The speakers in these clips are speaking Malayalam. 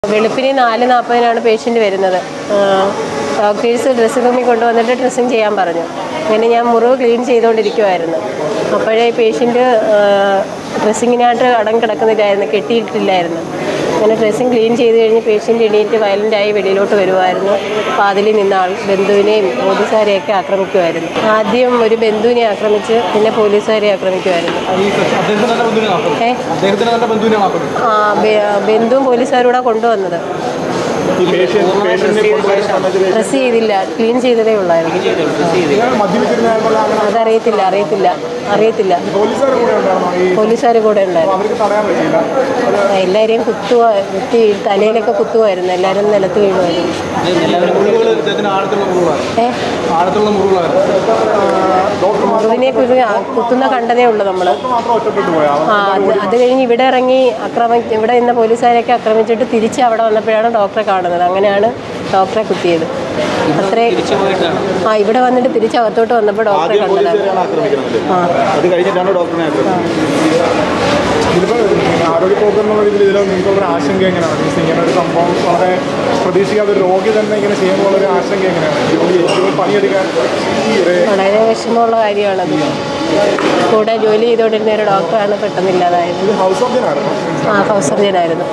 വെളുപ്പിന് നാല് നാൽപ്പതിനാണ് പേഷ്യൻ്റ് വരുന്നത് ഡോക്ടേഴ്സ് ഡ്രസ്സിംഗ് റൂമിൽ കൊണ്ടുവന്നിട്ട് ഡ്രസ്സിങ് ചെയ്യാൻ പറഞ്ഞു അങ്ങനെ ഞാൻ മുറിവ് ക്ലീൻ ചെയ്തുകൊണ്ടിരിക്കുമായിരുന്നു അപ്പോഴേ പേഷ്യൻ്റ് ഡ്രസ്സിങ്ങിനായിട്ട് അടങ്ങി കിടക്കുന്നില്ലായിരുന്നു കെട്ടിയിട്ടില്ലായിരുന്നു അങ്ങനെ ഡ്രസ്സിങ് ക്ലീൻ ചെയ്ത് കഴിഞ്ഞ് പേഷ്യൻ്റ് എണീറ്റ് വയലൻ്റായി വെളിയിലോട്ട് വരുമായിരുന്നു വാതിലിൽ നിന്ന ആൾ ബന്ധുവിനെയും പോലീസുകാരെയൊക്കെ ആക്രമിക്കുമായിരുന്നു ആദ്യം ഒരു ബന്ധുവിനെ ആക്രമിച്ച് പിന്നെ പോലീസുകാരെ ആക്രമിക്കുമായിരുന്നു ഈ അദ്ദേഹത്തിന് തന്നെ ബന്ധുവിനെ ആക്കുന്നത് ഏ അദ്ദേഹത്തിന് തന്നെ ബന്ധുവിനെ ആക്കുന്നത് ആ ബെ- ബന്ധുവും പോലീസുകാരൂടെ കൊണ്ടുവന്നത് ഈ പേഷ്യന്റ് പേഷ്യന്റിനെ കൊണ്ടുവരുന്ന സമയത്ത് ഡ്രസ്സ് ചെയ്തില്ല ക്ലീൻ ചെയ്തതേ ഉള്ളായിരുന്നു ഇയാൾ മദ്യപിച്ചിരുന്നതായിട്ടുള്ള അങ്ങനെ അതറിയത്തില്ല അറിയത്തില്ല അറിയത്തില്ല പോലീസുകാർ കൂടെ ഉണ്ടായിരുന്നോ ഈ പോലീസുകാർ കൂടെ ഉണ്ടായിരുന്നു അവർക്ക് തടയാൻ പറ്റിയില്ല അത് എല്ലാവരെയും കുത്തുക കുത്തി തലയിലൊക്കെ കുത്തുമായിരുന്നു എല്ലാവരും നിലത്ത് വീഴുമായിരുന്നു മുറിവുകൾ ഇദ്ദേഹത്തിന് ആഴത്തുള്ള മുറിവുകളാണ് ഏ ആഴത്തുള്ള മുറിവുകളായിരുന്നു മുറിവിനെ കുറി കുത്തുന്ന കണ്ടതേ ഉള്ളൂ നമ്മൾ മാത്രം ഒറ്റപ്പെട്ടു പോയാ ആ അത് അത് കഴിഞ്ഞ് ഇവിടെ ഇറങ്ങി ആക്രമി ഇവിടെ ഇന്ന് പോലീസുകാരെയൊക്കെ ആക്രമിച്ചിട്ട് തിരിച്ച് അവിടെ വന്നപ്പോഴാണ് ഡോക്ടറെ കാണുന്നത് അങ്ങനെയാണ് ഡോക്ടറെ കുത്തിയത് അത്രേ ആ ഇവിടെ വന്നിട്ട് തിരിച്ച് അകത്തോട്ട് വന്നപ്പോൾ ഡോക്ടറെ ആദ്യം കണ്ടതാണ് പോലീസുകാരാണ് ആക്രമിക്കുന്നത് ആ അത് കഴിഞ്ഞിട്ടാണ് ഡോക്ടറിനെ ആക്രമിക്കുന്നത് ഇതിപ്പോൾ ആരോഗ്യപ്രവർത്തനം എന്നുള്ള രീതിയിൽ ഇതിൽ നിങ്ങൾക്ക് ഒരു ആശങ്ക എങ്ങനെയാണ് മീൻസ് ഇങ്ങനെ ഒരു സംഭവം വളരെ പ്രതീക്ഷിക്കാതെ ഒരു രോഗി തന്നെ ഇങ്ങനെ ചെയ്യുമ്പോൾ ഒരു ആശങ്ക എങ്ങനെയാണ് ജോലി ജോലി പണിയെടുക്കാൻ ഈ ഒരു വളരെ വിഷമമുള്ള കാര്യമാണത് കൂടെ ജോലി ചെയ്തുകൊണ്ടിരുന്ന ഒരു ഡോക്ടറാണ് പെട്ടെന്ന് ഇല്ലാതായത് ഇത് ഹൗസ് സർജനായിരുന്നു ആ ഹൗസ് സർജനായിരുന്നു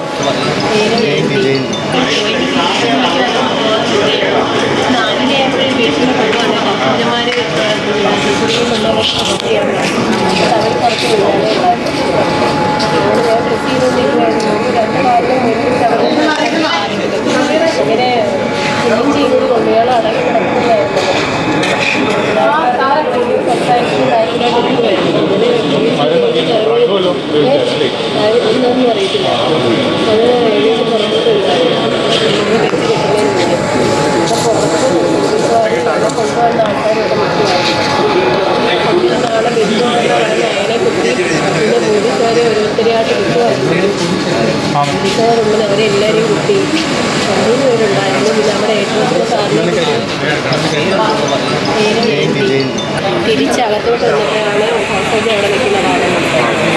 ഇങ്ങനെ ക്ലീൻ ചെയ്തതുകൊണ്ട് ഇയാൾ അടങ്ങി കിടക്കുകയായിരുന്നു ഒന്നും അറിയത്തില്ല അത് ഏകദേശം പുറത്തോട്ട് കൊണ്ടുവന്ന ആൾക്കാരൊക്കെ നാളെ ബന്ധുവെന്ന് പറഞ്ഞ അയാളെ കുത്തി പിന്നെ പോലീസുകാരെ ഓരോരുത്തരെയായിട്ട് കുത്തുമായിരുന്നു പോലീസുകാരുണ്ടെന്ന് അവരെ എല്ലാവരെയും കുത്തി മൂന്ന് പേരുണ്ടായിരുന്നു പിന്നെ നമ്മുടെ ഏറ്റവും സാറിനെ തിരിച്ചകത്തോട്ട് വന്നപ്പോഴാണ് ഹോസ്പിറ്റലിൽ അവിടെ നിൽക്കുന്ന കാണുന്നത്